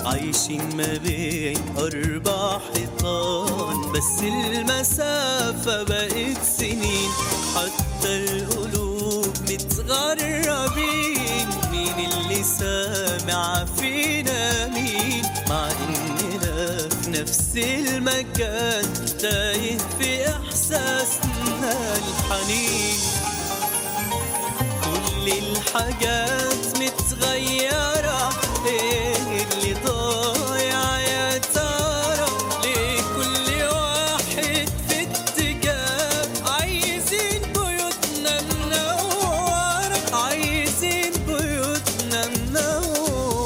عايشين ما بين أربع حيطان بس المسافة بقت سنين حتى القلوب متغربين مين اللي سامع فينا مين مع إننا في نفس المكان تايه في إحساسنا الحنين كل الحاجات متغيرة ايه اللي ضايع يا ترى ليه كل واحد في اتجاه عايزين بيوتنا منورة عايزين بيوتنا منورة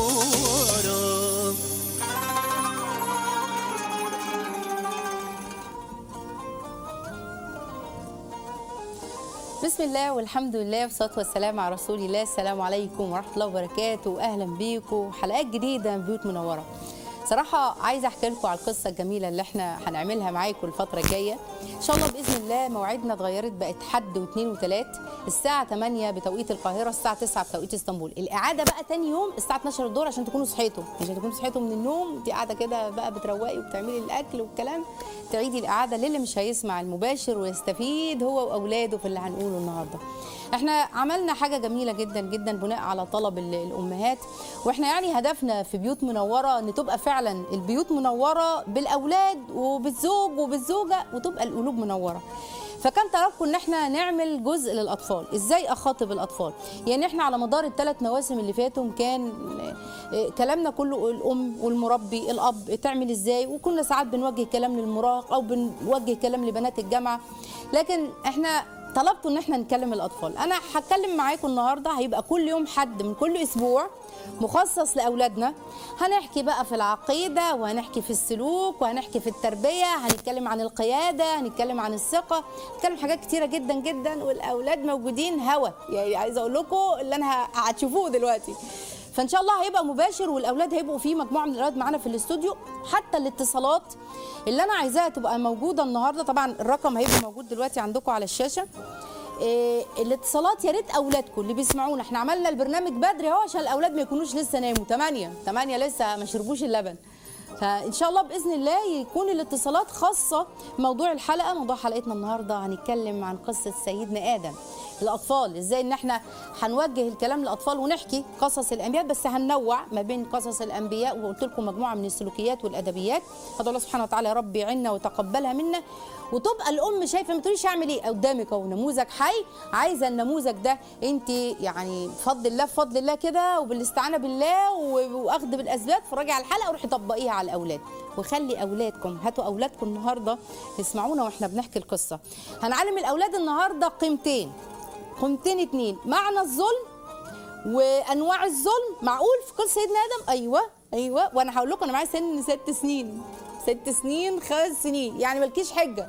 بسم الله والحمد لله والصلاة والسلام على رسول الله السلام عليكم ورحمة الله وبركاته أهلا بيكم حلقات جديدة من بيوت منورة صراحة عايزة أحكي لكم على القصة الجميلة اللي احنا هنعملها معاكم الفترة الجاية إن شاء الله بإذن الله موعدنا اتغيرت بقت حد واثنين وثلاث الساعة 8 بتوقيت القاهرة الساعة 9 بتوقيت اسطنبول الإعادة بقى تاني يوم الساعة 12 الظهر عشان تكونوا صحيتوا عشان تكونوا صحيتوا من النوم انت قاعدة كده بقى بتروقي وبتعملي الأكل والكلام تعيدي الإعادة للي مش هيسمع المباشر ويستفيد هو وأولاده في اللي هنقوله النهارده احنا عملنا حاجه جميله جدا جدا بناء على طلب ال- الامهات واحنا يعني هدفنا في بيوت منوره ان تبقى فعلا البيوت منوره بالاولاد وبالزوج وبالزوجه وتبقى القلوب منوره فكان طلبكم ان احنا نعمل جزء للاطفال ازاي اخاطب الاطفال يعني احنا على مدار الثلاث مواسم اللي فاتوا كان آه، كلامنا كله الام والمربي الاب تعمل ازاي وكنا ساعات بنوجه كلام للمراهق او بنوجه كلام لبنات الجامعه لكن احنا طلبتوا ان احنا نكلم الاطفال انا هتكلم معاكم النهارده هيبقى كل يوم حد من كل اسبوع مخصص لاولادنا هنحكي بقى في العقيده وهنحكي في السلوك وهنحكي في التربيه هنتكلم عن القياده هنتكلم عن الثقه هنتكلم حاجات كتيره جدا جدا والاولاد موجودين هوا يعني عايزه اقول لكم اللي انا ه- هتشوفوه دلوقتي فان شاء الله هيبقى مباشر والاولاد هيبقوا في مجموعه من الاولاد معانا في الاستوديو حتى الاتصالات اللي انا عايزاها تبقى موجوده النهارده طبعا الرقم هيبقى موجود دلوقتي عندكم على الشاشه إيه الاتصالات يا ريت اولادكم اللي بيسمعونا احنا عملنا البرنامج بدري اهو عشان الاولاد ما يكونوش لسه ناموا 8 8 لسه ما شربوش اللبن فان شاء الله باذن الله يكون الاتصالات خاصه موضوع الحلقه موضوع حلقتنا النهارده هنتكلم عن قصه سيدنا ادم الاطفال ازاي ان احنا هنوجه الكلام للاطفال ونحكي قصص الانبياء بس هننوع ما بين قصص الانبياء وقلت لكم مجموعه من السلوكيات والادبيات هذا الله سبحانه وتعالى يا رب يعيننا ويتقبلها منا وتبقى الام شايفه ما تقوليش اعمل ايه قدامك اهو نموذج حي عايزه النموذج ده انت يعني بفضل الله بفضل الله كده وبالاستعانه بالله و- واخذ بالاسباب اتفرجي على الحلقه وروحي طبقيها على الاولاد وخلي اولادكم هاتوا اولادكم النهارده يسمعونا واحنا بنحكي القصه هنعلم الاولاد النهارده قيمتين قيمتين اتنين معنى الظلم وانواع الظلم معقول في قصه سيدنا ادم ايوه ايوه وانا هقول لكم انا معايا سن ست سنين ست سنين خمس سنين يعني مالكيش حجه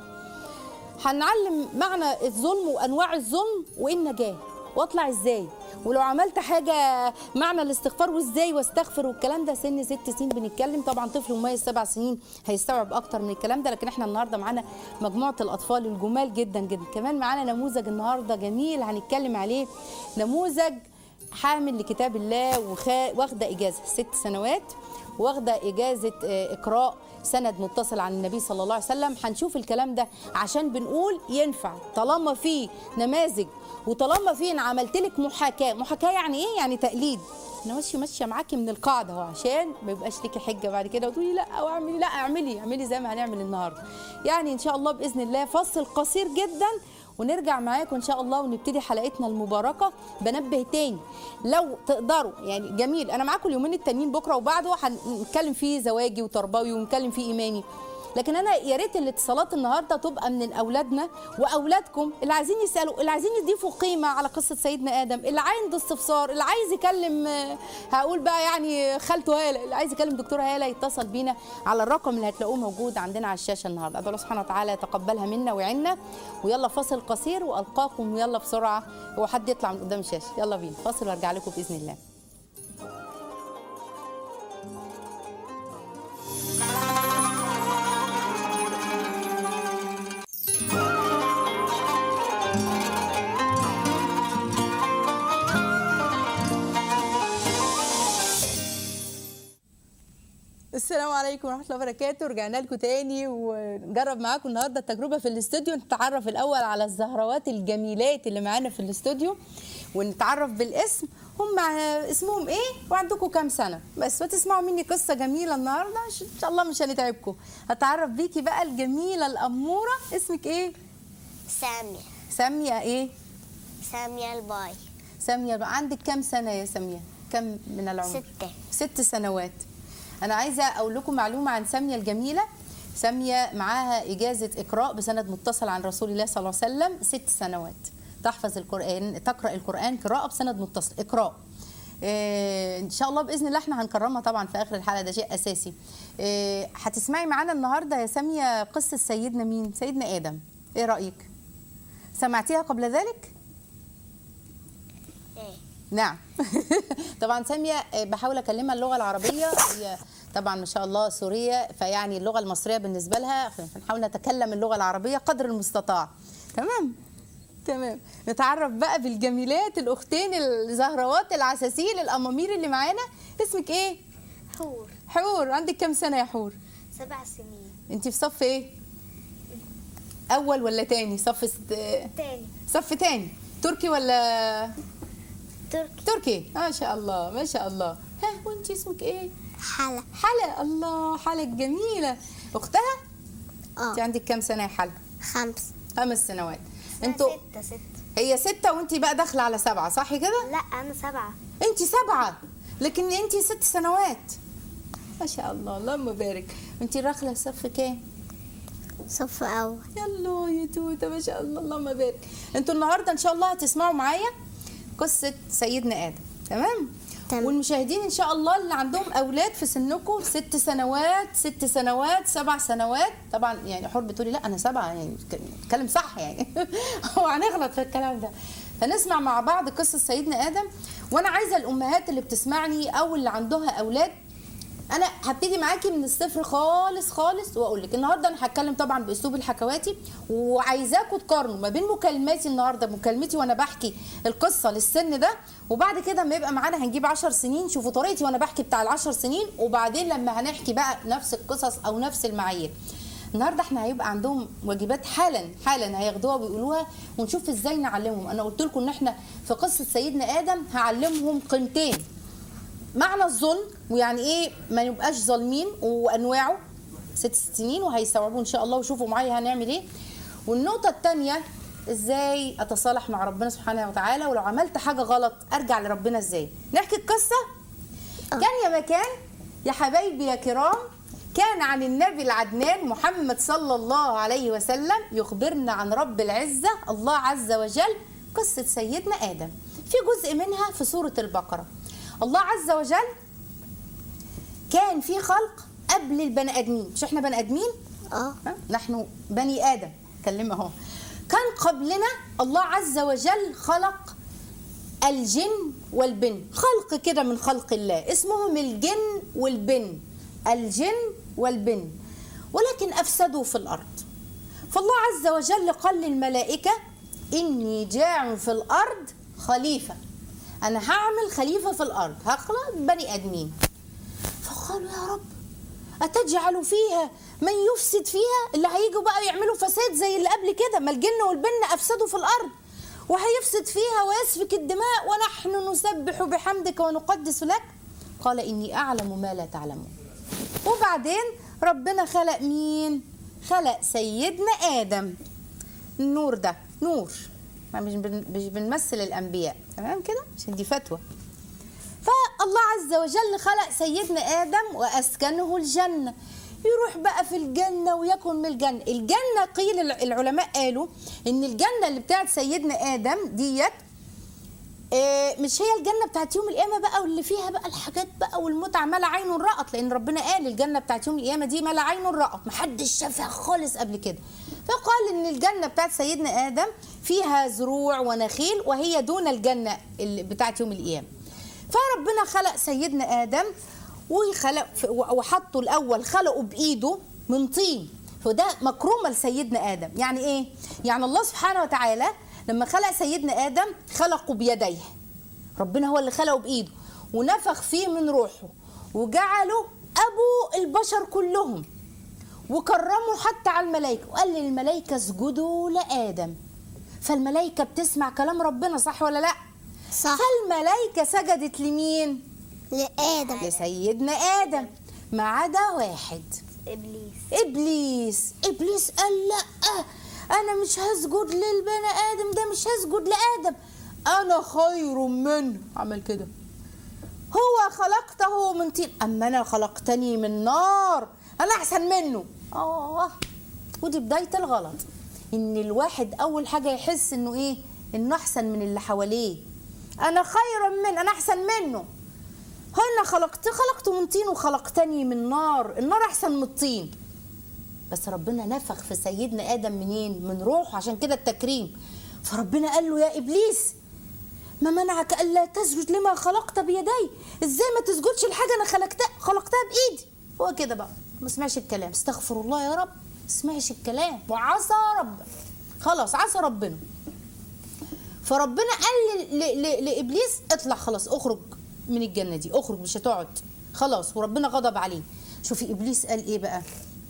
هنعلم معنى الظلم وانواع الظلم وايه النجاه واطلع ازاي ولو عملت حاجه معنى الاستغفار وازاي واستغفر والكلام ده سن ست سنين بنتكلم طبعا طفل مميز سبع سنين هيستوعب اكتر من الكلام ده لكن احنا النهارده معانا مجموعه الاطفال الجمال جدا جدا كمان معانا نموذج النهارده جميل هنتكلم عليه نموذج حامل لكتاب الله وخا- واخده اجازه ست سنوات واخده اجازه آه، اقراء سند متصل عن النبي صلى الله عليه وسلم هنشوف الكلام ده عشان بنقول ينفع طالما في نماذج وطالما في انا عملت لك محاكاه محاكاه يعني ايه يعني تقليد انا ماشيه ماشيه معاكي من القاعده اهو عشان ما يبقاش ليكي حجه بعد كده وتقولي لا او اعملي لا اعملي اعملي زي ما هنعمل النهارده يعني ان شاء الله باذن الله فصل قصير جدا ونرجع معاكم ان شاء الله ونبتدي حلقتنا المباركه بنبه تاني لو تقدروا يعني جميل انا معاكم اليومين التانيين بكره وبعده هنتكلم فيه زواجي وتربوي ونتكلم فيه ايماني لكن انا يا ريت الاتصالات النهارده تبقى من اولادنا واولادكم اللي عايزين يسالوا اللي عايزين يضيفوا قيمه على قصه سيدنا ادم اللي عنده استفسار اللي عايز يكلم آه، هقول بقى يعني خالته هاله اللي عايز يكلم دكتوره هاله يتصل بينا على الرقم اللي هتلاقوه موجود عندنا على الشاشه النهارده ادعو الله سبحانه وتعالى يتقبلها منا ويعنا ويلا فاصل قصير والقاكم ويلا بسرعه وحد يطلع من قدام الشاشه يلا بينا فاصل وارجع لكم باذن الله السلام عليكم ورحمه الله وبركاته رجعنا لكم تاني ونجرب معاكم النهارده التجربه في الاستوديو نتعرف الاول على الزهروات الجميلات اللي معانا في الاستوديو ونتعرف بالاسم هم اسمهم ايه وعندكم كام سنه بس وتسمعوا مني قصه جميله النهارده ان شاء الله مش هنتعبكم هتعرف بيكي بقى الجميله الاموره اسمك ايه سامية ساميه ايه سامية الباي ساميه بقى عندك كام سنه يا ساميه كم من العمر ستة ست سنوات انا عايزه اقول لكم معلومه عن ساميه الجميله ساميه معاها اجازه اقراء بسند متصل عن رسول الله صلى الله عليه وسلم ست سنوات تحفظ القران تقرا القران قراءه بسند متصل اقراء إيه ان شاء الله باذن الله احنا هنكرمها طبعا في اخر الحلقه ده شيء اساسي إيه هتسمعي معانا النهارده يا ساميه قصه سيدنا مين سيدنا ادم ايه رايك سمعتيها قبل ذلك ايه نعم طبعا سامية آه، بحاول اكلمها اللغه العربيه هي طبعا ما شاء الله سوريه فيعني اللغه المصريه بالنسبه لها فنحاول نتكلم اللغه العربيه قدر المستطاع تمام تمام نتعرف بقى بالجميلات الاختين الزهروات العساسيل الامامير اللي معانا اسمك ايه حور حور عندك كام سنه يا حور سبع سنين انت في صف ايه اول ولا تاني صف ست... تاني صف تاني تركي ولا تركي تركي ما شاء الله ما شاء الله ها وانت اسمك ايه حلا حلا الله حلا جميله اختها انت اه عندك كام سنه يا حلا خمس خمس سنوات انتوا ستة ستة هي ستة وانت بقى داخله على سبعة صح كده لا أنا سبعة انت سبعة لكن انت ست سنوات ما شاء الله اللهم بارك انت داخله صف كام صف أول يلا يا توته ما شاء الله اللهم بارك انتوا النهارده ان شاء الله هتسمعوا معايا قصه سيدنا ادم تمام تمام. والمشاهدين ان شاء الله اللي عندهم اولاد في سنكم ست سنوات ست سنوات سبع سنوات طبعا يعني حور بتقولي لا انا سبعه يعني بتكلم صح يعني هو هنغلط في الكلام ده فنسمع مع بعض قصه سيدنا ادم وانا عايزه الامهات اللي بتسمعني او اللي عندها اولاد انا هبتدي معاكي من الصفر خالص خالص واقول لك النهارده انا هتكلم طبعا باسلوب الحكواتي وعايزاكم تقارنوا ما بين مكالماتي النهارده مكالمتي وانا بحكي القصه للسن ده وبعد كده ما يبقى معانا هنجيب 10 سنين شوفوا طريقتي وانا بحكي بتاع ال10 سنين وبعدين لما هنحكي بقى نفس القصص او نفس المعايير النهارده احنا هيبقى عندهم واجبات حالا حالا هياخدوها ويقولوها ونشوف ازاي نعلمهم انا قلت لكم ان احنا في قصه سيدنا ادم هعلمهم قيمتين معنى الظلم ويعني ايه ما نبقاش ظالمين وانواعه ست سنين وهيستوعبوا ان شاء الله وشوفوا معايا هنعمل ايه والنقطه الثانيه ازاي اتصالح مع ربنا سبحانه وتعالى ولو عملت حاجه غلط ارجع لربنا ازاي نحكي القصه كان يا مكان يا حبايبي يا كرام كان عن النبي العدنان محمد صلى الله عليه وسلم يخبرنا عن رب العزة الله عز وجل قصة سيدنا آدم في جزء منها في سورة البقرة الله عز وجل كان في خلق قبل البني آدمين مش احنا بني آدمين اه ها؟ نحن بني آدم كلمة اهو كان قبلنا الله عز وجل خلق الجن والبن خلق كده من خلق الله اسمهم الجن والبن الجن والبن ولكن أفسدوا في الأرض فالله عز وجل قال للملائكة إني جاع في الأرض خليفة أنا هعمل خليفة في الأرض هخلق بني آدمين فقالوا يا رب أتجعل فيها من يفسد فيها اللي هيجوا بقى يعملوا فساد زي اللي قبل كده ما الجن والبن أفسدوا في الأرض وهيفسد فيها ويسفك الدماء ونحن نسبح بحمدك ونقدس لك قال إني أعلم ما لا تعلمون وبعدين ربنا خلق مين خلق سيدنا آدم النور ده نور ما مش بن- مش بنمثل الأنبياء تمام كده عشان دي فتوى فالله عز وجل خلق سيدنا آدم وأسكنه الجنة يروح بقى في الجنة ويكن من الجنة الجنة قيل الع- العلماء قالوا إن الجنة اللي بتاعت سيدنا آدم ديت آه، مش هي الجنة بتاعت يوم القيامة بقى واللي فيها بقى الحاجات بقى والمتعة ما لا عين رأت لأن ربنا قال الجنة بتاعت يوم القيامة دي ما لا عين رأت محدش شافها خالص قبل كده فقال إن الجنة بتاعت سيدنا آدم فيها زروع ونخيل وهي دون الجنة اللي بتاعت يوم القيامة فربنا خلق سيدنا آدم وخلق وحطه الأول خلقه بإيده من طين فده مكرمة لسيدنا آدم يعني إيه؟ يعني الله سبحانه وتعالى لما خلق سيدنا آدم خلقه بيديه ربنا هو اللي خلقه بإيده ونفخ فيه من روحه وجعله ابو البشر كلهم وكرمه حتى على الملائكه وقال للملائكه اسجدوا لادم فالملائكه بتسمع كلام ربنا صح ولا لا صح فالملائكه سجدت لمين لآدم لسيدنا ادم ما عدا واحد إبليس ابليس ابليس قال لا انا مش هسجد للبني ادم ده مش هسجد لادم انا خير منه عمل كده هو خلقته من طين اما انا خلقتني من نار انا احسن منه اه ودي بدايه الغلط ان الواحد اول حاجه يحس انه ايه انه احسن من اللي حواليه انا خير من انا احسن منه هنا خلقت خلقته من طين وخلقتني من نار النار احسن من الطين بس ربنا نفخ في سيدنا ادم منين من روحه عشان كده التكريم فربنا قال له يا ابليس ما منعك الا تسجد لما خلقت بيدي ازاي ما تسجدش الحاجه انا خلقتها خلقتها بايدي هو كده بقى ما سمعش الكلام استغفر الله يا رب ما سمعش الكلام وعصى ربنا خلاص عصى ربنا فربنا قال ل- ل- ل- لابليس اطلع خلاص اخرج من الجنه دي اخرج مش هتقعد خلاص وربنا غضب عليه شوفي ابليس قال ايه بقى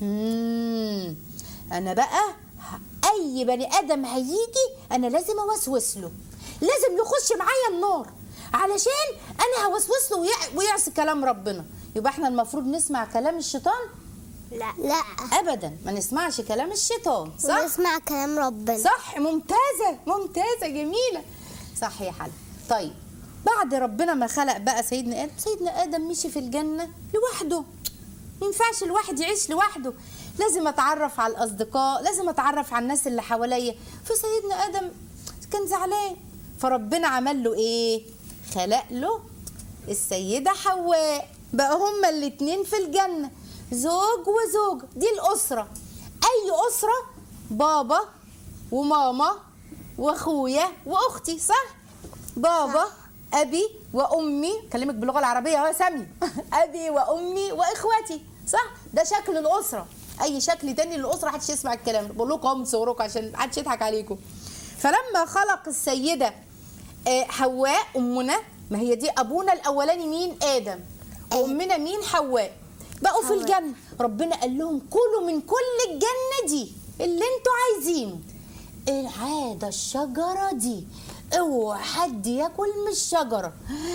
مم. انا بقى ه- اي بني ادم هيجي انا لازم اوسوس له لازم يخش معايا النار علشان انا هوسوس له ويع- ويعصي كلام ربنا يبقى احنا المفروض نسمع كلام الشيطان لا لا ابدا ما نسمعش كلام الشيطان صح ونسمع كلام ربنا صح ممتازة ممتازة جميلة صح يا حلا طيب بعد ربنا ما خلق بقى سيدنا آدم سيدنا آدم مشي في الجنة لوحده ما ينفعش الواحد يعيش لوحده لازم اتعرف على الاصدقاء لازم اتعرف على الناس اللي حواليا فسيدنا ادم كان زعلان فربنا عمل له ايه خلق له السيده حواء بقى هما الاتنين في الجنه زوج وزوج دي الاسره اي اسره بابا وماما واخويا واختي صح بابا ابي وامي كلمك باللغه العربيه اهو يا سامي ابي وامي واخواتي صح ده شكل الاسره اي شكل تاني للاسره محدش يسمع الكلام بقول لكم اهو من صغركم عشان محدش يضحك عليكم فلما خلق السيده آه، حواء امنا ما هي دي ابونا الاولاني مين ادم وامنا مين حواء بقوا في حواء. الجنه ربنا قال لهم كلوا من كل الجنه دي اللي انتوا عايزينه العاده الشجره دي اوعى حد ياكل من الشجره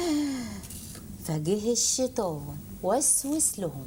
فجه الشيطان وسوس لهم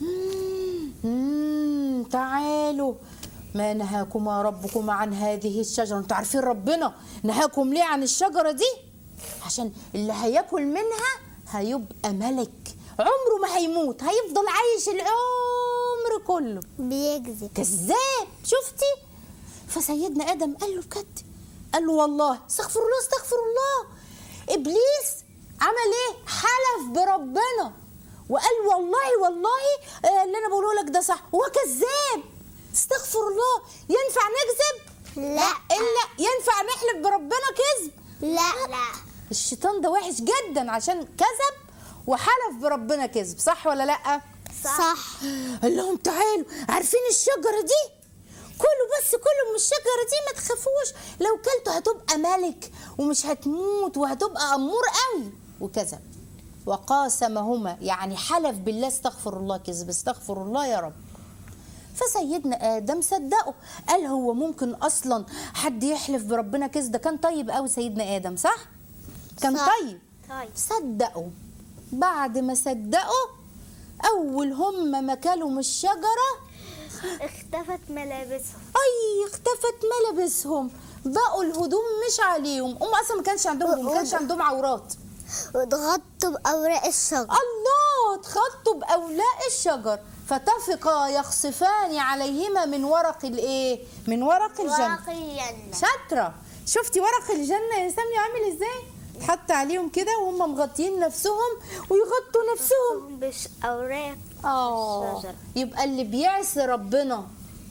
مم، تعالوا ما نهاكما ربكما عن هذه الشجرة انتوا عارفين ربنا نهاكم ليه عن الشجرة دي عشان اللي هياكل منها هيبقى ملك عمره ما هيموت هيفضل عايش العمر كله بيكذب كذاب شفتي فسيدنا ادم قال له بجد قال له والله استغفر الله استغفر الله ابليس عمل ايه حلف بربنا وقال والله والله آه، اللي انا بقوله لك ده صح هو كذاب استغفر الله ينفع نكذب لا. الا ينفع نحلف بربنا كذب لا لا الشيطان ده وحش جدا عشان كذب وحلف بربنا كذب صح ولا لا صح قال لهم تعالوا عارفين الشجرة دي كلوا بس كلوا من الشجرة دي ما تخافوش لو كلتوا هتبقى ملك ومش هتموت وهتبقى أمور قوي وكذا وقاسمهما يعني حلف بالله استغفر الله كذب استغفر الله يا رب فسيدنا آدم صدقه قال هو ممكن أصلا حد يحلف بربنا كذب ده كان طيب قوي سيدنا آدم صح؟ كان صح. طيب طيب صدقوا بعد ما صدقوا اول هم ما كلوا من الشجره اختفت ملابسهم اي اختفت ملابسهم بقوا الهدوم مش عليهم هم اصلا ما كانش عندهم هدوم، ما كانش عندهم عورات واتغطوا بأوراق الشجر الله اتخطوا باولاء الشجر فتفقا يخصفان عليهما من ورق الايه من ورق الجنه الجنة شاطره شفتي ورق الجنه يا سامي عامل ازاي تحط عليهم كده وهم مغطيين نفسهم ويغطوا نفسهم بش أوراق اه الشجرة. يبقى اللي بيعصي ربنا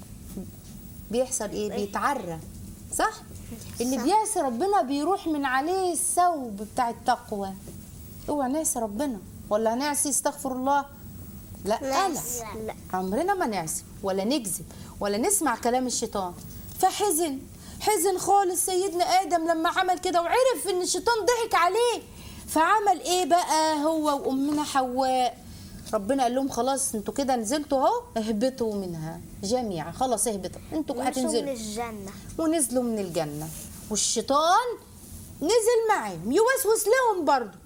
بيحصل ايه بيتعرى صح اللي صح. بيعصي ربنا بيروح من عليه الثوب بتاع التقوى اوعى نعصي ربنا ولا هنعصي استغفر الله لا لا, لا. لا عمرنا ما نعصي ولا نكذب ولا نسمع كلام الشيطان فحزن حزن خالص سيدنا ادم لما عمل كده وعرف ان الشيطان ضحك عليه فعمل ايه بقى هو وامنا حواء ربنا قال لهم خلاص انتوا كده نزلتوا اهو اهبطوا منها جميعا خلاص اهبطوا انتوا مشوا من هتنزلوا الجنة ونزلوا من الجنة والشيطان نزل معاهم يوسوس لهم برضو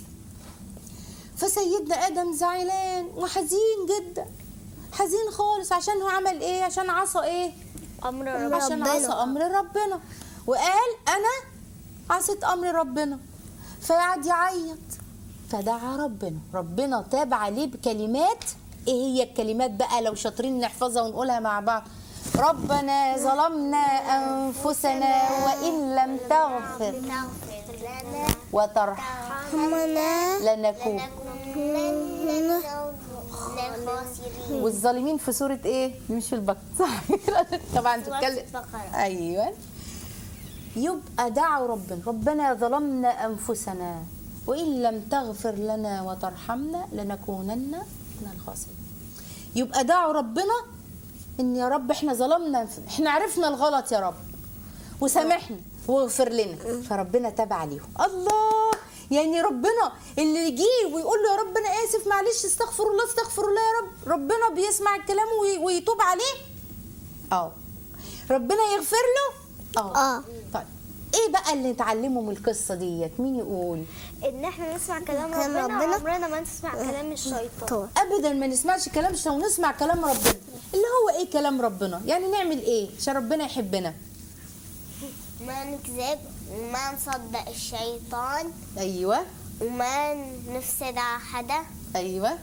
فسيدنا آدم زعلان وحزين جدا حزين خالص عشان هو عمل ايه عشان عصى ايه أمر عشان ربنا عصى امر ربنا وقال انا عصيت امر ربنا فقعد يعيط فدعا ربنا ربنا تاب عليه بكلمات ايه هي الكلمات بقى لو شاطرين نحفظها ونقولها مع بعض ربنا ظلمنا انفسنا وان لم تغفر لنا وترحمنا لنكون الخاسرين والظالمين في سوره ايه مش في البقره صح طبعا سورة تتكلم البقرة. ايوه يبقى دعوا ربنا ربنا ظلمنا انفسنا وان لم تغفر لنا وترحمنا لنكونن من الخاسرين يبقى دعوا ربنا ان يا رب احنا ظلمنا أنف- احنا عرفنا الغلط يا رب وسامحنا واغفر لنا فربنا تاب عليهم الله يعني ربنا اللي يجي ويقول له يا رب انا اسف معلش استغفر الله استغفر الله يا رب ربنا بيسمع الكلام وي- ويتوب عليه اه ربنا يغفر له اه اه طيب ايه بقى اللي نتعلمه من القصه ديت مين يقول ان احنا نسمع كلام كلام ربنا ربنا. وعمرنا ما نسمع كلام الشيطان ابدا ما نسمعش كلام عشان ونسمع كلام ربنا اللي هو ايه كلام ربنا يعني نعمل ايه عشان ربنا يحبنا ما نكذب وما نصدق الشيطان ايوه وما نفسد على حدا ايوه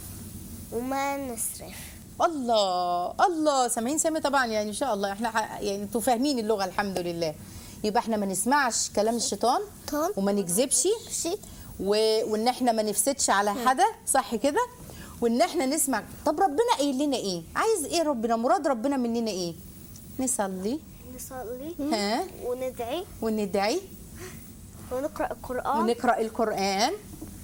وما نسرف الله الله سامعين سامي طبعا يعني ان شاء الله احنا ح- يعني انتوا فاهمين اللغه الحمد لله يبقى احنا ما نسمعش كلام الشيطان طبعاً. وما نكذبش و... وان احنا ما نفسدش على حدا صح كده وان احنا نسمع طب ربنا قايل لنا ايه عايز ايه ربنا مراد ربنا مننا ايه نصلي نصلي ها وندعي وندعي ونقرأ القرآن ونقرا القران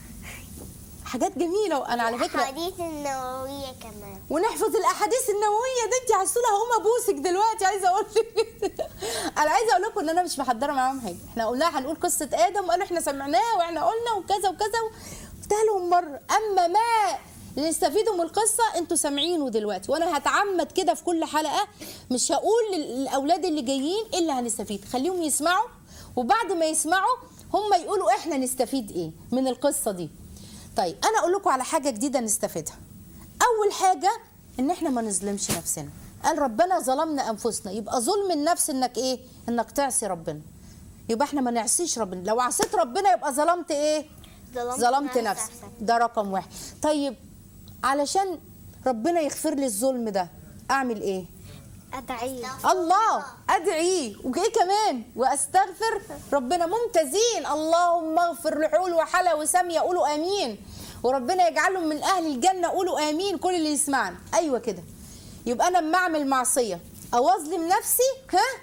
حاجات جميله وانا على فكره الحديث النووية كمان ونحفظ الاحاديث النوويه ده انت عسوله هقوم ابوسك دلوقتي عايزه اقول لك انا عايزه اقول لكم ان انا مش محضره معاهم حاجه احنا قلنا هنقول قصه ادم وقالوا احنا سمعناها واحنا قلنا وكذا وكذا قلتها لهم مره اما ما اللي نستفيدوا من القصه انتوا سامعينه دلوقتي وانا هتعمد كده في كل حلقه مش هقول للاولاد اللي جايين ايه اللي هنستفيد خليهم يسمعوا وبعد ما يسمعوا هم يقولوا احنا نستفيد ايه من القصه دي طيب انا اقول لكم على حاجه جديده نستفيدها اول حاجه ان احنا ما نظلمش نفسنا قال ربنا ظلمنا انفسنا يبقى ظلم النفس انك ايه انك تعصي ربنا يبقى احنا ما نعصيش ربنا لو عصيت ربنا يبقى ظلمت ايه ظلمت ظلمت نفسك. نفسك ده رقم واحد طيب علشان ربنا يغفر لي الظلم ده اعمل ايه أدعي الله ادعيه وايه كمان واستغفر ربنا ممتازين اللهم اغفر لحول وحلا وساميه قولوا امين وربنا يجعلهم من اهل الجنه قولوا امين كل اللي يسمعنا ايوه كده يبقى انا لما اعمل معصيه او اظلم نفسي ها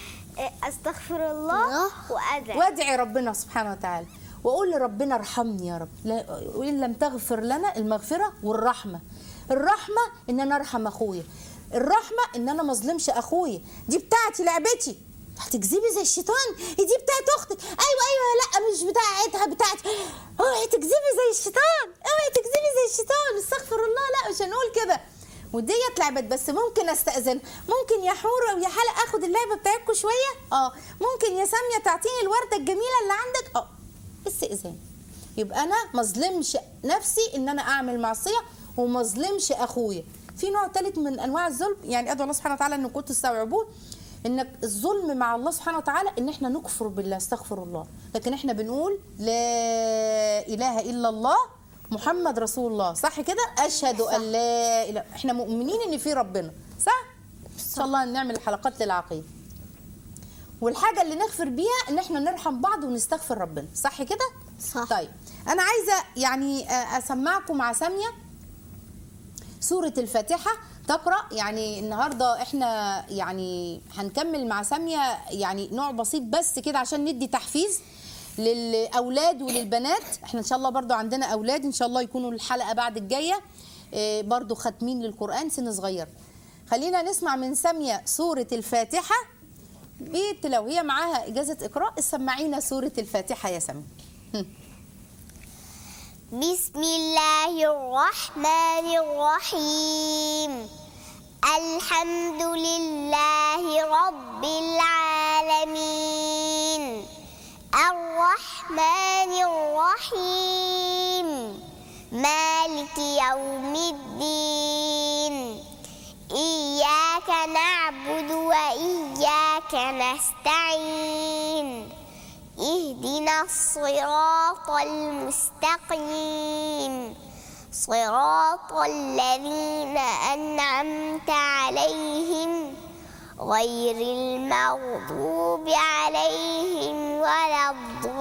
أستغفر الله وأدعي وادعي ربنا سبحانه وتعالى واقول لربنا ارحمني يا رب لا- وان لم تغفر لنا المغفره والرحمه الرحمه ان انا ارحم اخويا الرحمه ان انا ما اظلمش اخويا دي بتاعتي لعبتي هتكذبي زي الشيطان دي بتاعت اختك ايوه ايوه لا مش بتاعتها بتاعتي اوعي تكذبي زي الشيطان اوعي تكذبي زي الشيطان استغفر الله لا مش هنقول كده وديت لعبت بس ممكن استاذن ممكن يا حوره ويا حلقه اخد اللعبه بتاعتكم شويه اه ممكن يا ساميه تعطيني الورده الجميله اللي عندك اه استئذان يبقى انا ما اظلمش نفسي ان انا اعمل معصيه وما اظلمش اخويا في نوع ثالث من انواع الظلم يعني ادعو الله سبحانه وتعالى ان كنتوا تستوعبوه انك الظلم مع الله سبحانه وتعالى ان احنا نكفر بالله استغفر الله لكن احنا بنقول لا اله الا الله محمد رسول الله صح كده اشهد ان لا اله احنا مؤمنين ان في ربنا صح ان شاء الله نعمل حلقات للعقيده والحاجه اللي نغفر بيها ان احنا نرحم بعض ونستغفر ربنا صح كده صح. طيب انا عايزه يعني آه، اسمعكم مع ساميه سورة الفاتحة تقرأ يعني النهاردة احنا يعني هنكمل مع سامية يعني نوع بسيط بس كده عشان ندي تحفيز للأولاد وللبنات احنا ان شاء الله برضو عندنا أولاد ان شاء الله يكونوا الحلقة بعد الجاية اه، برضو ختمين للقرآن سن صغير خلينا نسمع من سامية سورة الفاتحة بيت لو هي معاها إجازة إقراء سمعينا سورة الفاتحة يا سامية هم. بسم الله الرحمن الرحيم الحمد لله رب العالمين الرحمن الرحيم مالك يوم الدين إياك نعبد وإياك نستعين اهدنا الصراط المستقيم صراط الذين أنعمت عليهم غير المغضوب عليهم ولا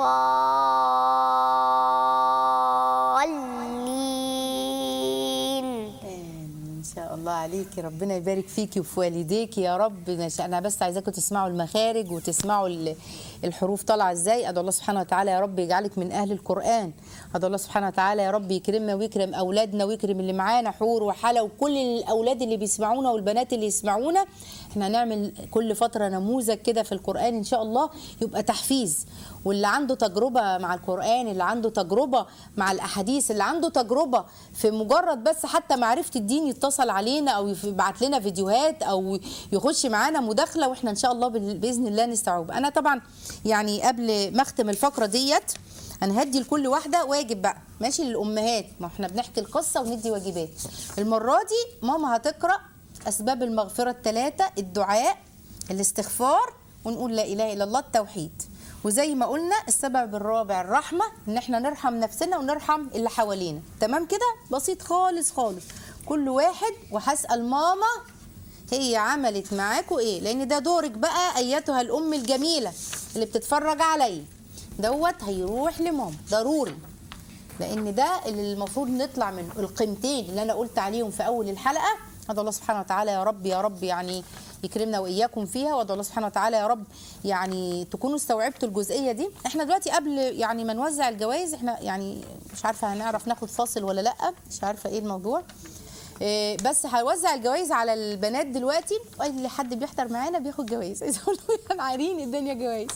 الضالين ان شاء الله عليكي ربنا يبارك فيكي وفي والديكي يا رب مش- انا بس عايزاكم تسمعوا المخارج وتسمعوا ال- الحروف طالعه ازاي ادعو الله سبحانه وتعالى يا رب يجعلك من اهل القران ادعو الله سبحانه وتعالى يا رب يكرمنا ويكرم اولادنا ويكرم اللي معانا حور وحلا وكل الاولاد اللي بيسمعونا والبنات اللي يسمعونا احنا هنعمل كل فتره نموذج كده في القران ان شاء الله يبقى تحفيز واللي عنده تجربه مع القران اللي عنده تجربه مع الاحاديث اللي عنده تجربه في مجرد بس حتى معرفه الدين يتصل علينا او يبعت لنا فيديوهات او يخش معانا مداخله واحنا ان شاء الله بال- باذن الله نستوعب انا طبعا يعني قبل ما اختم الفقره ديت انا هدي لكل واحده واجب بقى ماشي للامهات ما احنا بنحكي القصه وندي واجبات المره دي ماما هتقرا اسباب المغفره الثلاثه الدعاء الاستغفار ونقول لا اله الا الله التوحيد وزي ما قلنا السبب الرابع الرحمه ان احنا نرحم نفسنا ونرحم اللي حوالينا تمام كده بسيط خالص خالص كل واحد وهسال ماما هي عملت معاكوا ايه لان ده دورك بقى ايتها الام الجميله اللي بتتفرج عليا دوت هيروح لماما ضروري لان ده اللي المفروض نطلع منه القيمتين اللي انا قلت عليهم في اول الحلقه ادعو الله سبحانه وتعالى يا رب يا رب يعني يكرمنا واياكم فيها وادعو الله سبحانه وتعالى يا رب يعني تكونوا استوعبتوا الجزئيه دي احنا دلوقتي قبل يعني ما نوزع الجوائز احنا يعني مش عارفه هنعرف ناخد فاصل ولا لا مش عارفه ايه الموضوع إيه، بس هوزع الجوائز على البنات دلوقتي اي حد بيحضر معانا بياخد جوائز عايزه اقول له احنا عارفين الدنيا جوائز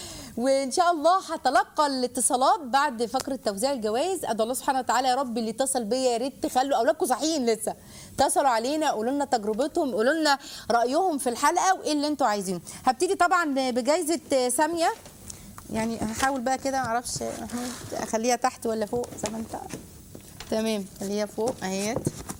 وان شاء الله هتلقى الاتصالات بعد فقره توزيع الجوائز ادعو الله سبحانه وتعالى يا رب اللي اتصل بيا يا ريت تخلوا اولادكم صحيين لسه اتصلوا علينا قولوا لنا تجربتهم قولوا لنا رايهم في الحلقه وايه اللي انتوا عايزينه هبتدي طبعا بجائزه ساميه يعني هحاول بقى كده معرفش محمود اخليها تحت ولا فوق زي ما انت تمام خليها فوق اهيت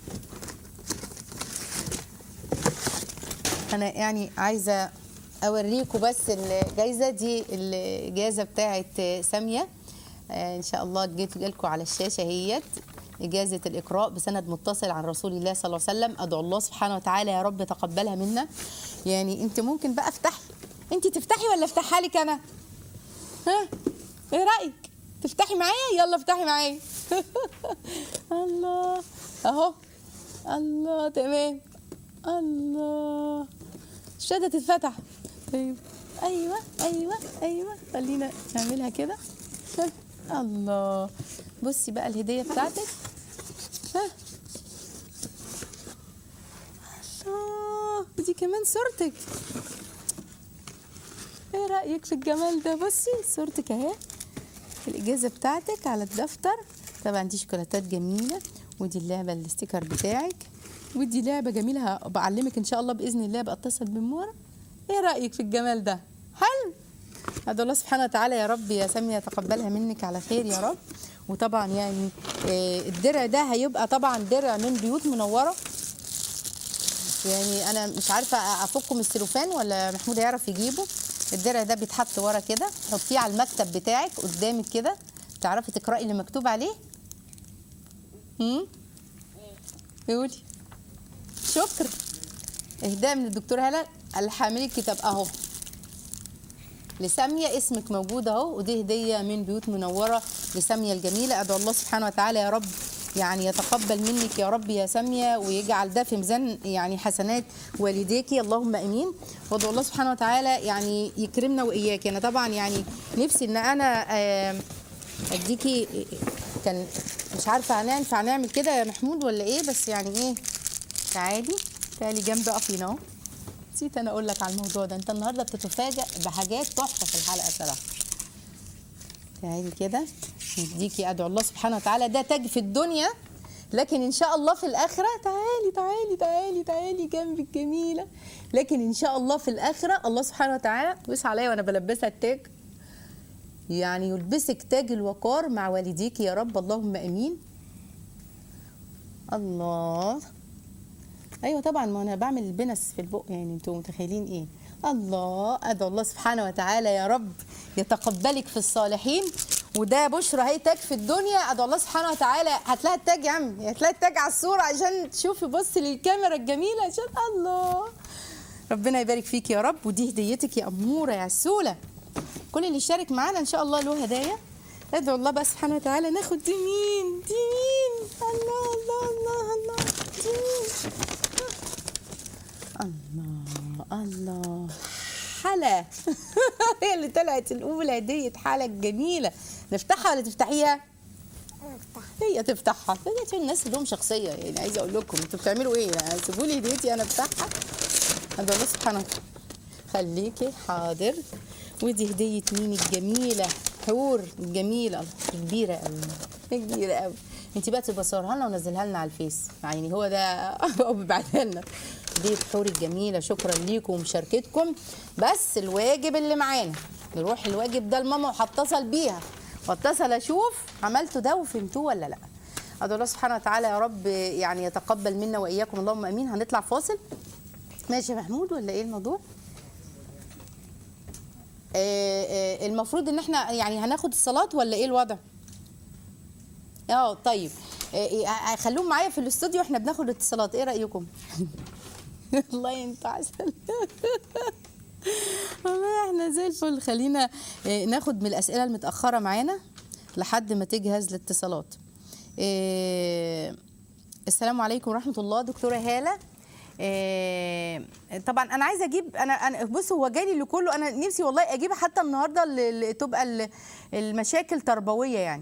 انا يعني عايزه اوريكم بس الجايزه دي الجائزه بتاعه ساميه آه، ان شاء الله جيت لكم على الشاشه اهيت إجازة الإقراء بسند متصل عن رسول الله صلى الله عليه وسلم أدعو الله سبحانه وتعالى يا رب تقبلها منا يعني أنت ممكن بقى افتحي أنت تفتحي ولا افتحها لك أنا ها إيه رأيك تفتحي معايا يلا افتحي معايا الله أهو الله تمام الله الشهادة تتفتح طيب ايوه ايوه ايوه خلينا نعملها كده ها، الله بصي بقى الهديه بتاعتك ها الله ودي كمان صورتك ايه رايك في الجمال ده بصي صورتك اهي الاجازه بتاعتك على الدفتر طبعا دي شوكولاتات جميله ودي اللعبه الاستيكر بتاعك ودي لعبه جميله بعلمك ان شاء الله باذن الله بقى اتصل بمورا ايه رايك في الجمال ده حلو ادعو الله سبحانه وتعالى يا رب يا ساميه يتقبلها منك على خير يا رب وطبعا يعني آه، الدرع ده هيبقى طبعا درع من بيوت منوره يعني انا مش عارفه افكه من السلوفان ولا محمود هيعرف يجيبه الدرع ده بيتحط ورا كده حطيه على المكتب بتاعك قدامك كده تعرفي تقراي اللي مكتوب عليه امم قولي شكرا اهداء من الدكتور هلال الحامل الكتاب اهو لسامية اسمك موجود اهو ودي هدية من بيوت منورة لسامية الجميلة ادعو الله سبحانه وتعالى يا رب يعني يتقبل منك يا رب يا سامية ويجعل ده في ميزان يعني حسنات والديكي اللهم امين وادعو الله سبحانه وتعالى يعني يكرمنا واياك انا طبعا يعني نفسي ان انا آه، اديكي كان مش عارفه هننفع نعمل كده يا محمود ولا ايه بس يعني ايه تعالي تعالي جنب اقفين اهو نسيت انا اقول لك على الموضوع ده انت النهارده بتتفاجئ بحاجات تحفه في الحلقه صراحه تعالي كده نديكي ادعو الله سبحانه وتعالى ده تاج في الدنيا لكن ان شاء الله في الاخره تعالي تعالي تعالي تعالي جنبي الجميله لكن ان شاء الله في الاخره الله سبحانه وتعالى بص عليا وانا بلبسها التاج يعني يلبسك تاج الوقار مع والديك يا رب اللهم امين الله ايوه طبعا ما انا بعمل البنس في البق يعني انتوا متخيلين ايه الله ادعو الله سبحانه وتعالى يا رب يتقبلك في الصالحين وده بشرى هي تاج في الدنيا ادعو الله سبحانه وتعالى هتلاقي التاج يا عم هتلاقي التاج على الصوره عشان تشوفي بصي للكاميرا الجميله عشان الله ربنا يبارك فيك يا رب ودي هديتك يا اموره يا عسوله كل اللي يشارك معانا ان شاء الله له هدايا ادعو الله بقى سبحانه وتعالى ناخد دي مين دي مين الله الله الله الله دي مين الله الله حلا هي اللي طلعت الاولى هديه حلا الجميله نفتحها ولا تفتحيها هي تفتحها هي عشان الناس لهم شخصيه يعني عايزه اقول لكم انتوا بتعملوا ايه يعني سيبوا لي هديتي انا افتحها ادعو الله سبحانه وتعالى خليكي حاضر ودي هديه مين الجميله حور الجميله الله، كبيره قوي كبيره قوي انت بقى تبقى صورها لنا ونزلها لنا على الفيس يعني هو ده او ببعتها لنا دي حور الجميله شكرا ليكم ومشاركتكم بس الواجب اللي معانا نروح الواجب ده لماما وهتصل بيها واتصل اشوف عملتوا ده وفهمتوه ولا لا ادعو الله سبحانه وتعالى يا رب يعني يتقبل منا واياكم اللهم امين هنطلع فاصل ماشي يا محمود ولا ايه الموضوع آه، آه، المفروض ان احنا يعني هناخد الصلاه ولا ايه الوضع اه طيب آه، آه، خلوهم معايا في الاستوديو احنا بناخد اتصالات ايه رايكم والله انت عسل والله احنا زي الفل خلينا آه، ناخد من الاسئله المتاخره معانا لحد ما تجهز الاتصالات آه، السلام عليكم ورحمه الله دكتوره هاله آه، طبعا انا عايزه اجيب انا انا بص هو جالي اللي كله انا نفسي والله اجيبها حتى النهارده اللي اللي تبقى ال- المشاكل تربويه يعني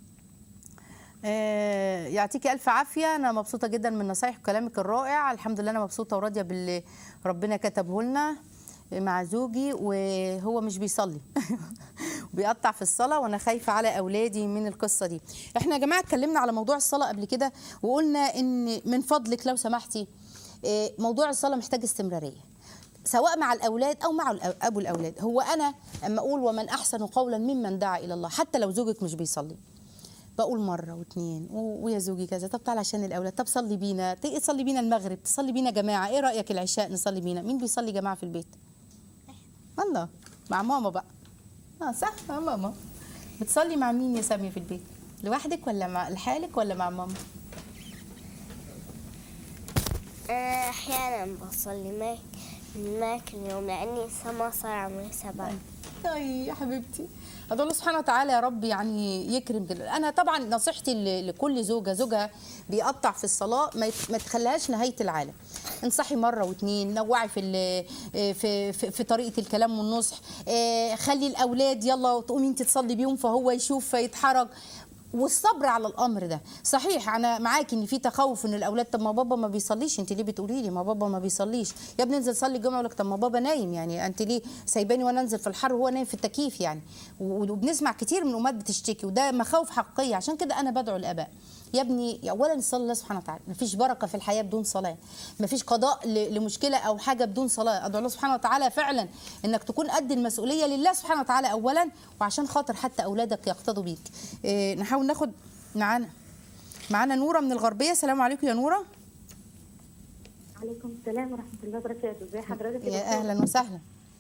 آه، يعطيكي الف عافيه انا مبسوطه جدا من نصايح كلامك الرائع الحمد لله انا مبسوطه وراضيه باللي ربنا كتبه لنا مع زوجي وهو مش بيصلي بيقطع في الصلاه وانا خايفه على اولادي من القصه دي احنا يا جماعه اتكلمنا على موضوع الصلاه قبل كده وقلنا ان من فضلك لو سمحتي آه، موضوع الصلاه محتاج استمراريه سواء مع الاولاد او مع الأ- ابو الاولاد هو انا اما اقول ومن احسن قولا ممن دعا الى الله حتى لو زوجك مش بيصلي بقول مره واثنين و- ويا زوجي كذا طب تعالى عشان الاولاد طب صلي بينا ت- تصلي بينا المغرب تصلي بينا جماعه ايه رايك العشاء نصلي بينا مين بيصلي جماعه في البيت الله مع ماما بقى اه صح مع ماما بتصلي مع مين يا ساميه في البيت لوحدك ولا مع لحالك ولا مع ماما أنا أحيانا بصلي معك معك اليوم لأني لسه ما صار عمري سبعة اي يا حبيبتي ادعو الله سبحانه وتعالى يا رب يعني يكرم كده انا طبعا نصيحتي ل- لكل زوجه زوجها بيقطع في الصلاه ما يت- ما تخليهاش نهايه العالم انصحي مره واتنين نوعي في ال- في في, في طريقه الكلام والنصح آه، خلي الاولاد يلا تقومي انت تصلي بيهم فهو يشوف فيتحرج والصبر على الامر ده صحيح انا معاك ان في تخوف ان الاولاد طب ما بابا ما بيصليش انت ليه بتقولي لي ما بابا ما بيصليش يا ابني انزل صلي الجمعه يقول لك طب ما بابا نايم يعني انت ليه سايباني وانا انزل في الحر وهو نايم في التكييف يعني و- وبنسمع كتير من امهات بتشتكي وده مخاوف حقيقيه عشان كده انا بدعو الاباء يا ابني اولا صلي الله سبحانه وتعالى مفيش بركه في الحياه بدون صلاه مفيش قضاء ل- لمشكله او حاجه بدون صلاه ادعو الله سبحانه وتعالى فعلا انك تكون قد المسؤوليه لله سبحانه وتعالى اولا وعشان خاطر حتى اولادك يقتدوا بيك إيه نحاول ناخد معانا معانا نوره من الغربيه السلام عليكم يا نوره عليكم السلام ورحمة الله وبركاته ازي حضرتك يا دكتور؟ اهلا وسهلا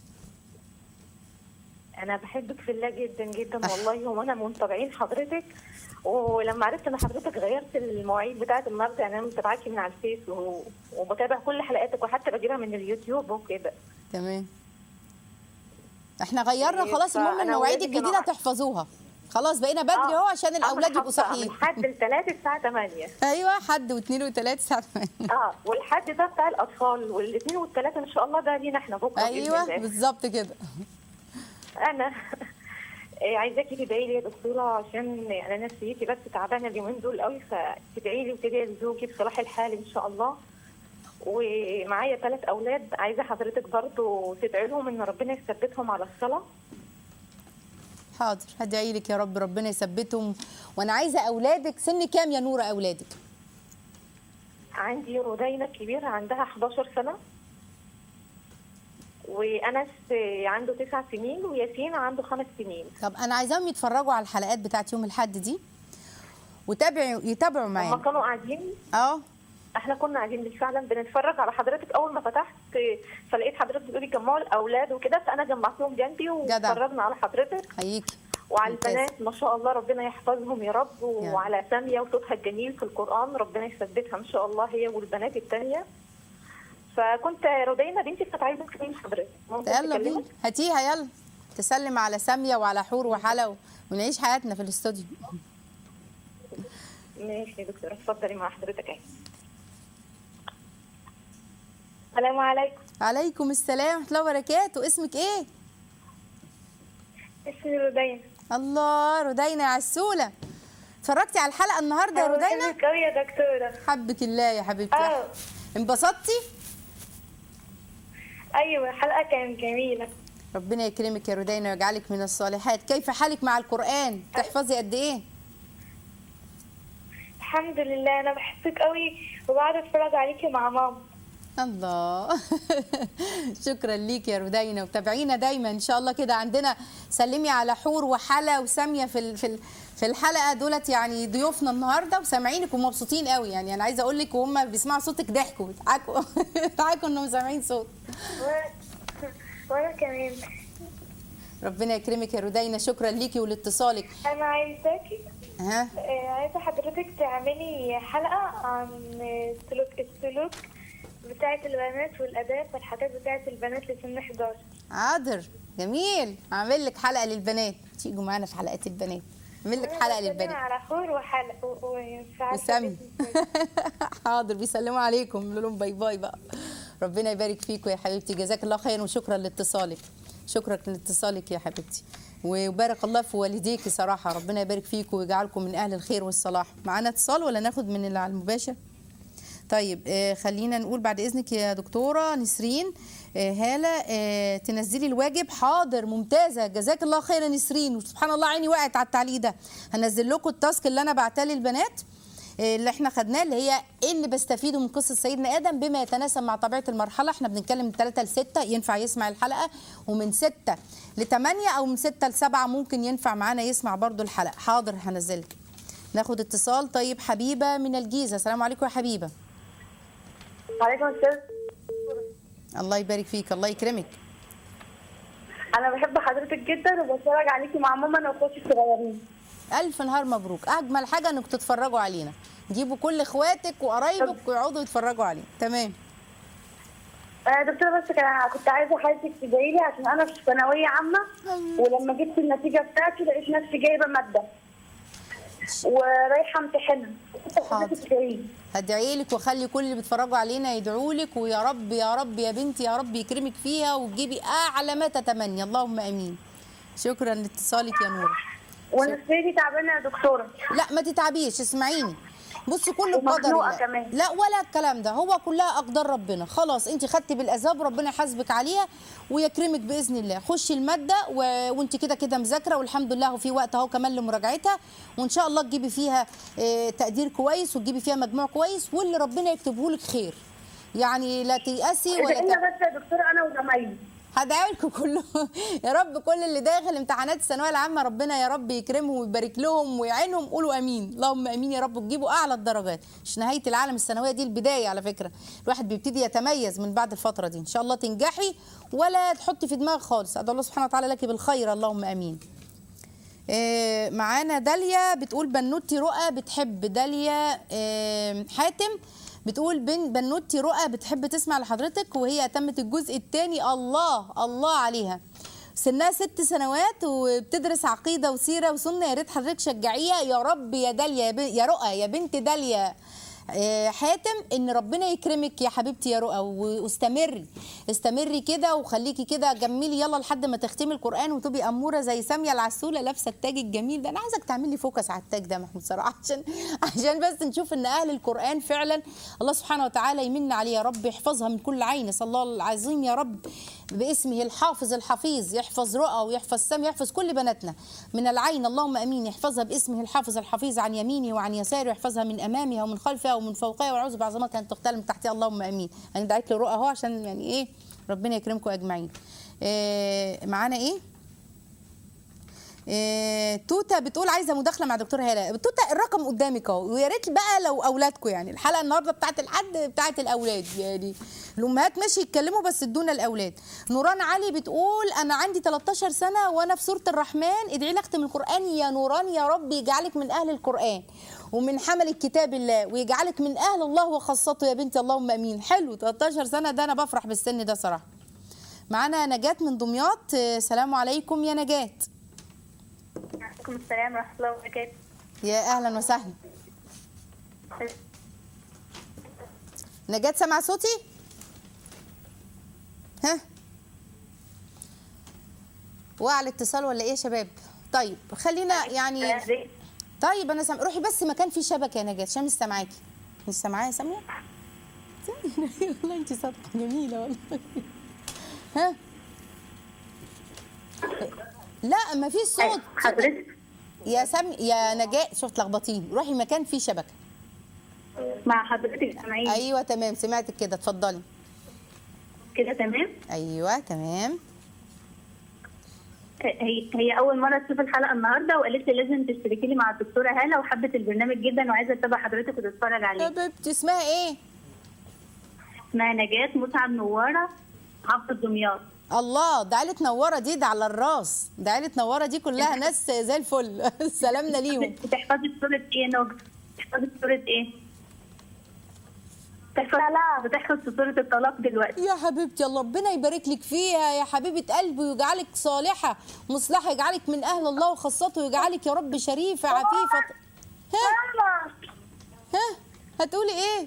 أنا بحبك في الله جدا جدا أح. والله وأنا من متابعين حضرتك ولما عرفت إن حضرتك غيرت المواعيد بتاعة النهاردة يعني أنا متابعاكي من على الفيس و... وبتابع كل حلقاتك وحتى بجيبها من اليوتيوب وكده تمام احنا غيرنا طيب، خلاص المهم فأنا المواعيد ولادي الجديده كانوا- تحفظوها خلاص بقينا بدري آه. اهو عشان آه، الاولاد أنا يبقوا حافظة صاحيين من حد الثلاث الساعة 8 ايوه حد واثنين وثلاثه الساعه 8 اه والحد ده بتاع الأطفال والاثنين والثلاثة إن شاء الله ده لينا إحنا بكرة بإذن ايوه الله. بالظبط كده انا إيه، عايزاكي تدعي لي يا دكتوره عشان يعني انا نفسيتي بس تعبانه اليومين دول قوي فتدعي لي وتدعي لزوجي بصلاح الحال ان شاء الله ومعايا ثلاث اولاد عايزه حضرتك برضو تدعي لهم ان ربنا يثبتهم على الصلاه حاضر هدعي لك يا رب ربنا يثبتهم وانا عايزه اولادك سن كام يا نوره اولادك عندي رودينا الكبيرة عندها 11 سنة وأنس عنده تسع سنين وياسين عنده خمس سنين طب انا عايزاهم يتفرجوا على الحلقات بتاعت يوم الاحد دي وتابعوا يتابعوا هما معانا كانوا قاعدين اه احنا كنا قاعدين بالفعل بنتفرج على حضرتك اول ما فتحت فلقيت حضرتك بتقولي جمعوا الاولاد وكده فانا جمعتهم جنبي جدع. واتفرجنا على حضرتك حييكي وعلى ممتاز. البنات ما شاء الله ربنا يحفظهم يا رب وعلى ساميه وصوتها الجميل في القران ربنا يثبتها ان شاء الله هي والبنات التانية فكنت رودينا بنتي كانت عايزه تكلم حضرتك ممكن يلا تكلمك؟ بينا هاتيها يلا تسلم على ساميه وعلى حور وحلا و- ونعيش حياتنا في الاستوديو ماشي يا دكتوره اتفضلي مع حضرتك اهي السلام عليكم عليكم السلام ورحمه الله وبركاته اسمك ايه اسمي رودينا الله رودينا يا عسوله اتفرجتي على الحلقه النهارده يا رودينا قوي يا دكتوره حبك الله يا حبيبتي اه انبسطتي ايوه الحلقه كانت جميله ربنا يكرمك يا رودينا ويجعلك من الصالحات كيف حالك مع القران تحفظي قد ايه الحمد لله انا بحبك قوي وبقعد اتفرج عليكي مع ماما الله شكرا ليك يا رودينا وتابعينا دايما ان شاء الله كده عندنا سلمي على حور وحلا وساميه في ال- في ال- في الحلقه دولت يعني ضيوفنا النهارده وسامعينك ومبسوطين قوي يعني انا عايزه اقول لك وهم بيسمعوا صوتك ضحكوا بيضحكوا بيضحكوا انهم سامعين صوت وانا كمان ربنا يكرمك يا رودينا شكرا ليكي ولاتصالك انا عايزاكي ها آه، عايزه حضرتك تعملي حلقه عن السلوك السلوك بتاعه البنات والاداب والحاجات بتاعه البنات لسن 11 حاضر جميل هعمل لك حلقه للبنات تيجوا معانا في حلقات البنات اعمل لك حلقه للبنات على حور وحلقه وسامي وسامي حاضر بيسلموا عليكم قولوا لهم باي باي بقى ربنا يبارك فيكم يا حبيبتي جزاك الله خير وشكرا لاتصالك شكرا لاتصالك يا حبيبتي وبارك الله في والديك صراحه ربنا يبارك فيكم ويجعلكم من اهل الخير والصلاح معانا اتصال ولا ناخد من اللي على المباشر طيب آه خلينا نقول بعد اذنك يا دكتوره نسرين آه هاله آه تنزلي الواجب حاضر ممتازه جزاك الله خيرا نسرين وسبحان الله عيني وقعت على التعليق ده هنزل لكم التاسك اللي انا بعتها للبنات آه، اللي احنا خدناه اللي هي ايه اللي بستفيده من قصه سيدنا ادم بما يتناسب مع طبيعه المرحله احنا بنتكلم من 3 ل 6 ينفع يسمع الحلقه ومن 6 ل 8 او من 6 ل 7 ممكن ينفع معانا يسمع برضو الحلقه حاضر هنزلك ناخد اتصال طيب حبيبه من الجيزه السلام عليكم يا حبيبه عليكم السلام الله يبارك فيك الله يكرمك انا بحب حضرتك جدا وبتفرج عليكي مع ماما انا واخواتي الصغيرين الف نهار مبروك اجمل حاجه انك تتفرجوا علينا جيبوا كل اخواتك وقرايبك ويقعدوا يتفرجوا علينا تمام آه دكتورة بس كان كنت عايزة حضرتك تدعي لي عشان أنا في ثانوية عامة ولما جبت النتيجة بتاعتي لقيت نفسي جايبة مادة ورايحة امتحنها حاضر. حضرتك تدعي لي هدعي لك واخلي كل اللي بيتفرجوا علينا يدعوا لك ويا رب يا رب يا بنتي يا رب يكرمك فيها وتجيبي اعلى ما تتمني اللهم امين شكرا لاتصالك يا نور ونفسيتي تعبانة يا دكتورة لا ما تتعبيش اسمعيني بصي كله بقدر ومخنوقة الله كمان. لا ولا الكلام ده هو كلها اقدار ربنا خلاص انت خدتي بالاسباب ربنا يحاسبك عليها ويكرمك باذن الله خشي الماده و... وانت كده كده مذاكره والحمد لله وفي وقت اهو كمان لمراجعتها وان شاء الله تجيبي فيها اه تقدير كويس وتجيبي فيها مجموع كويس واللي ربنا يكتبه لك خير يعني لا تيأسي ولا ادعي ت... لنا بس يا دكتورة أنا وزمايلي هدعي لكم كلهم يا رب كل اللي داخل امتحانات الثانويه العامه ربنا يا رب يكرمهم ويبارك لهم ويعينهم قولوا امين اللهم امين يا رب وتجيبوا اعلى الدرجات مش نهايه العالم الثانويه دي البدايه على فكره الواحد بيبتدي يتميز من بعد الفتره دي ان شاء الله تنجحي ولا تحطي في دماغك خالص ادعو الله سبحانه وتعالى لك بالخير اللهم امين آه، معانا داليا بتقول بنوتي رؤى بتحب داليا آه، حاتم بتقول بن بنوتي رؤى بتحب تسمع لحضرتك وهي أتمت الجزء الثاني الله الله عليها سنها ست سنوات وبتدرس عقيده وسيره وسنه يا ريت حضرتك شجعيها يا رب يا داليا يا, بن- يا رؤى يا بنت داليا آه، حاتم ان ربنا يكرمك يا حبيبتي يا رؤى و- واستمري استمري كده وخليكي كده جملي يلا لحد ما تختمي القران وتبقي اموره زي ساميه العسوله لابسه التاج الجميل ده انا عايزك تعملي فوكس على التاج ده يا محمود صراحه عشان عشان بس نشوف ان اهل القران فعلا الله سبحانه وتعالى يمن عليه يا رب يحفظها من كل عين نسال الله العظيم يا رب باسمه الحافظ الحفيظ يحفظ رؤى ويحفظ سم يحفظ كل بناتنا من العين اللهم امين يحفظها باسمه الحافظ الحفيظ عن يمينه وعن يساره يحفظها من امامها ومن خلفها ومن فوقها والعوذ بعظمتها ان تغتال من تحتها اللهم امين انا دعيت له رؤى اهو عشان يعني ايه ربنا يكرمكم اجمعين إيه معانا ايه إيه، توتا بتقول عايزه مداخله مع دكتور هاله توتا الرقم قدامك اهو ويا ريت بقى لو اولادكم يعني الحلقه النهارده بتاعت الحد بتاعت الاولاد يعني الامهات ماشي يتكلموا بس ادونا الاولاد نوران علي بتقول انا عندي 13 سنه وانا في سوره الرحمن ادعي لي اختم القران يا نوران يا رب يجعلك من اهل القران ومن حمل كتاب الله ويجعلك من اهل الله وخاصته يا بنتي اللهم امين حلو 13 سنه ده انا بفرح بالسن ده صراحه معانا نجاة من دمياط آه، سلام عليكم يا نجاة عليكم السلام ورحمه الله وبركاته يا اهلا وسهلا نجاة سامعة صوتي؟ ها؟ وقع الاتصال ولا ايه يا شباب؟ طيب خلينا يعني طيب انا سامع روحي بس مكان فيه شبكه يا نجاة عشان مش سامعاكي مش سامعايا يا سامية؟ سامية، والله انت صادقه جميله والله ها؟ لا ما فيش صوت حضرتك يا سامي يا نجاة شفت لخبطيني روحي مكان فيه شبكه مع حضرتك سامعين ايوه تمام سمعتك كده اتفضلي كده تمام ايوه تمام هي هي اول مره تشوف الحلقه النهارده وقالت لي لازم تشتركي لي مع الدكتوره هاله وحبت البرنامج جدا وعايزه اتابع حضرتك وتتفرج عليه حبيبتي اسمها ايه اسمها نجاة مسعد نواره حافظه دمياط الله ده عيله نوره دي ده على الراس ده عيله نوره دي كلها ناس زي الفل سلامنا ليهم بتحفظي سوره ايه يا نجم؟ بتحفظي سوره ايه؟ بتحفظ بتحفظ في سوره الطلاق دلوقتي يا حبيبتي الله ربنا يبارك لك فيها يا حبيبه قلبي ويجعلك صالحه مصلحه يجعلك من اهل الله وخاصته ويجعلك يا رب شريفه عفيفه ها ها هتقولي ايه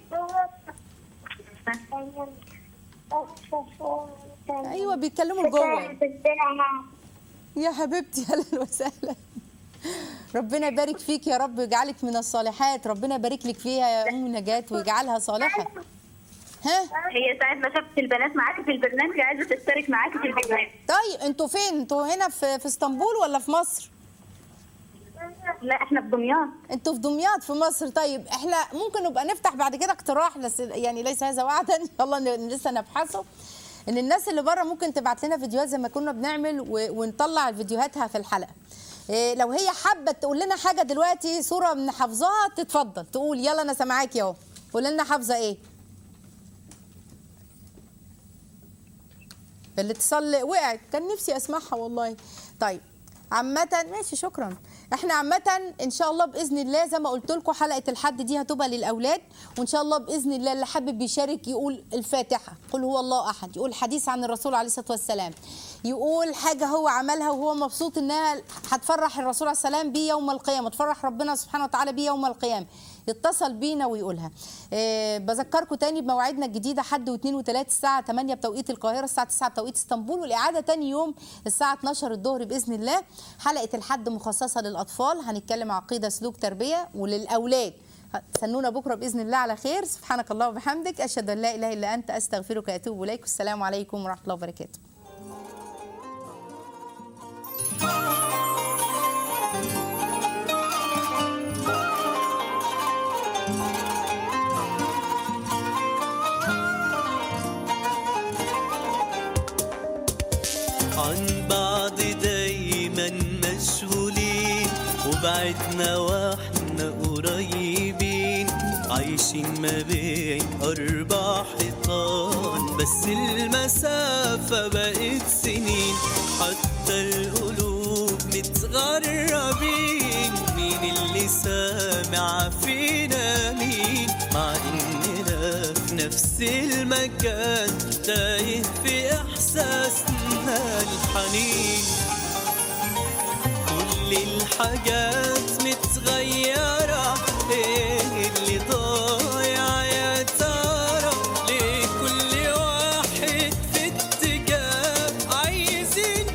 ايوه بيتكلموا لجوه يا حبيبتي اهلا وسهلا ربنا يبارك فيك يا رب ويجعلك من الصالحات ربنا يبارك لك فيها يا ام نجاة ويجعلها صالحه ها هي ساعة ما شافت البنات معاكي في البرنامج عايزة تشترك معاكي في البرنامج طيب انتوا فين انتوا هنا في في اسطنبول ولا في مصر لا احنا في دمياط انتوا في دمياط في مصر طيب احنا ممكن نبقى نفتح بعد كده اقتراح بس يعني ليس هذا وعدا ان شاء الله ن- لسه نبحثه ان الناس اللي بره ممكن تبعت لنا فيديوهات زي ما كنا بنعمل و- ونطلع فيديوهاتها في الحلقه إيه لو هي حابه تقول لنا حاجه دلوقتي صوره من حافظاها تتفضل تقول يلا انا سامعاكي اهو قول لنا حافظه ايه الاتصال وقعت كان نفسي اسمعها والله طيب عامة ماشي شكرا احنا عامة ان شاء الله باذن الله زي ما قلت لكم حلقة الحد دي هتبقى للاولاد وان شاء الله باذن الله اللي حابب يشارك يقول الفاتحة قل هو الله احد يقول حديث عن الرسول عليه الصلاة والسلام يقول حاجة هو عملها وهو مبسوط انها هتفرح الرسول عليه السلام بيه يوم القيامة تفرح ربنا سبحانه وتعالى بيه يوم القيامة يتصل بينا ويقولها آه بذكركم تاني بمواعيدنا الجديده حد واثنين وثلاث الساعه 8 بتوقيت القاهره الساعه 9 بتوقيت اسطنبول والاعاده تاني يوم الساعه 12 الظهر باذن الله حلقه الحد مخصصه للاطفال هنتكلم عقيده سلوك تربيه وللاولاد استنونا بكره باذن الله على خير سبحانك الله وبحمدك اشهد ان لا اله الا انت استغفرك واتوب اليك والسلام عليكم ورحمه الله وبركاته عن بعض دايما مشغولين وبعدنا واحنا قريبين عايشين ما بين أربع حيطان بس المسافة بقت سنين حتى القلوب متغربين مين اللي سامع فينا مين مع إننا في نفس المكان تايه في إحساسنا الحنين كل الحاجات